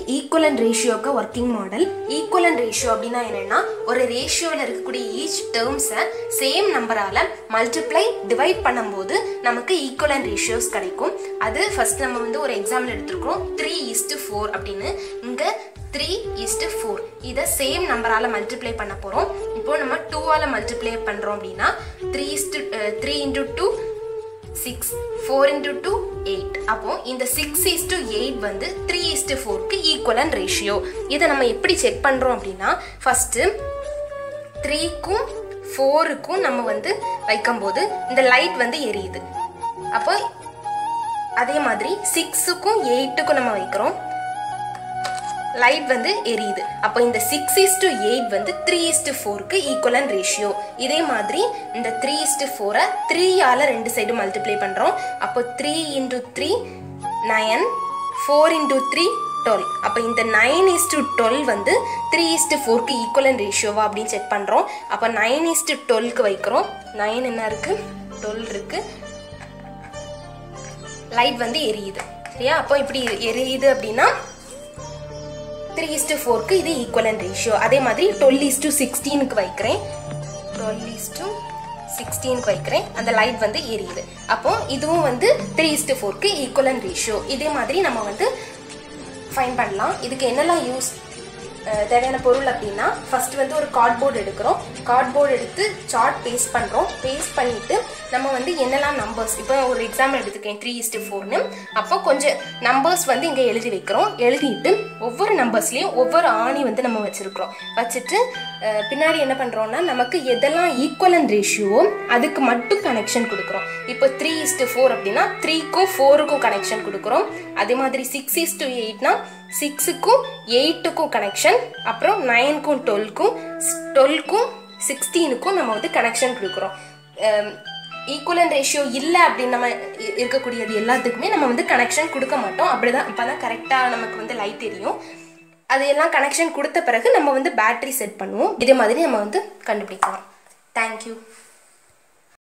ஈக்குவலன் ரேஷியோக்கு working model equivalent ratio அப்படின்னா என்னன்னா ஒரு ரேஷியோவில் இருக்கக்கூடிய ஈச் டேர்ம்ஸை சேம் நம்பரால் மல்டிப்ளை டிவைட் பண்ணும்போது நமக்கு ஈக்குவலன் ரேஷியோஸ் கிடைக்கும் அது ஃபர்ஸ்ட் நம்ம வந்து ஒரு எக்ஸாம்பிள் எடுத்துருக்கோம் த்ரீ இஸ்டு ஃபோர் அப்படின்னு இங்கே த்ரீ இஸ்டு ஃபோர் இதை சேம் நம்பரால் மல்டிப்ளை பண்ண போகிறோம் இப்போ நம்ம டூவால் மல்டிப்ளை பண்ணுறோம் அப்படின்னா three is to three into two six four into two eight அப்போ இந்த சிக்ஸ் இஸ் டு எயிட் வந்து த்ரீ இஸ் டு ஃபோருக்கு ஈக்குவலன் ரேஷியோ இதை நம்ம எப்படி செக் பண்ணுறோம் அப்படின்னா ஃபஸ்ட்டு த்ரீக்கும் ஃபோருக்கும் நம்ம வந்து வைக்கும்போது இந்த லைட் வந்து எரியுது அப்போ அதே மாதிரி சிக்ஸுக்கும் எயிட்டுக்கும் நம்ம வைக்கிறோம் லைட் வந்து எரியுது அப்போ இந்த சிக்ஸ் இஸ் டு எயிட் வந்து த்ரீ இஸ் டு ஃபோருக்கு ஈக்குவலன் ரேஷியோ இதே மாதிரி இந்த த்ரீ இஸ் டு ஃபோரை த்ரீயால் ரெண்டு சைடு மல்டிப்ளை பண்ணுறோம் அப்போ three into three nine four into three twelve அப்போ இந்த நைன் இஸ் டு டுவெல் வந்து த்ரீ இஸ் டு ஃபோருக்கு ஈக்குவலன் ரேஷியோவா அப்படின்னு செக் பண்ணுறோம் அப்போ நைன் இஸ் டு டுவெல்க்கு வைக்கிறோம் நைன் என்ன இருக்குது டுவெல் இருக்குது லைட் வந்து எரியுது சரியா அப்போ இப்படி எரியுது அப்படின்னா த்ரீ இஸ் டு ஃபோருக்கு இது ஈக்குவலன் ரேஷியோ அதே மாதிரி டுவெல் இஸ் டு சிக்ஸ்டீனுக்கு வைக்கிறேன் டுவெல் இஸ் டு சிக்ஸ்டீனுக்கு வைக்கிறேன் அந்த லைட் வந்து எரியுது அப்போ இதுவும் வந்து த்ரீ இஸ் டு ஃபோருக்கு ஈக்குவலன் ரேஷியோ இதே மாதிரி நம்ம வந்து ஃபைன் பண்ணலாம் இதுக்கு என்னெல்லாம் யூஸ் தேவையான பொருள் அப்படின்னா ஃபர்ஸ்ட் வந்து ஒரு கார்ட்போர்டு எடுக்கிறோம் கார்ட்போர்டு எடுத்து சார்ட் பேஸ்ட் பண்ணுறோம் பேஸ்ட் பண்ணிட்டு நம்ம வந்து என்னெல்லாம் நம்பர்ஸ் இப்போ ஒரு எக்ஸாம்பிள் எடுத்துக்கேன் த்ரீ இஸ்டு ஃபோர்னு அப்போ கொஞ்சம் நம்பர்ஸ் வந்து இங்கே எழுதி வைக்கிறோம் எழுதிட்டு ஒவ்வொரு நம்பர்ஸ்லேயும் ஒவ்வொரு ஆணி வந்து நம்ம வச்சுருக்கிறோம் வச்சுட்டு பின்னாடி என்ன பண்ணுறோம்னா நமக்கு எதெல்லாம் ஈக்குவலன் ரேஷியோ அதுக்கு மட்டும் கனெக்ஷன் கொடுக்குறோம் இப்போ த்ரீ இஸ்டு ஃபோர் அப்படின்னா த்ரீக்கும் ஃபோருக்கும் கனெக்ஷன் கொடுக்குறோம் அதே மாதிரி சிக்ஸ் இஸ்டு எயிட்னா சிக்ஸுக்கும் எயிட்டுக்கும் கனெக்ஷன் அப்புறம் நைனுக்கும் டுவெல்க்கும் டுவெல்க்கும் சிக்ஸ்டீனுக்கும் நம்ம வந்து கனெக்ஷன் கொடுக்குறோம் ஈக்குவலன் ரேஷியோ இல்லை அப்படின்னு நம்ம இருக்கக்கூடியது எல்லாத்துக்குமே நம்ம வந்து கனெக்ஷன் கொடுக்க மாட்டோம் அப்படிதான் அப்போ தான் கரெக்டாக நமக்கு வந்து லைட் தெரியும் அதையெல்லாம் கனெக்ஷன் கொடுத்த பிறகு நம்ம வந்து பேட்டரி செட் பண்ணுவோம் இதே மாதிரி நம்ம வந்து கண்டுபிடிக்கலாம் தேங்க்யூ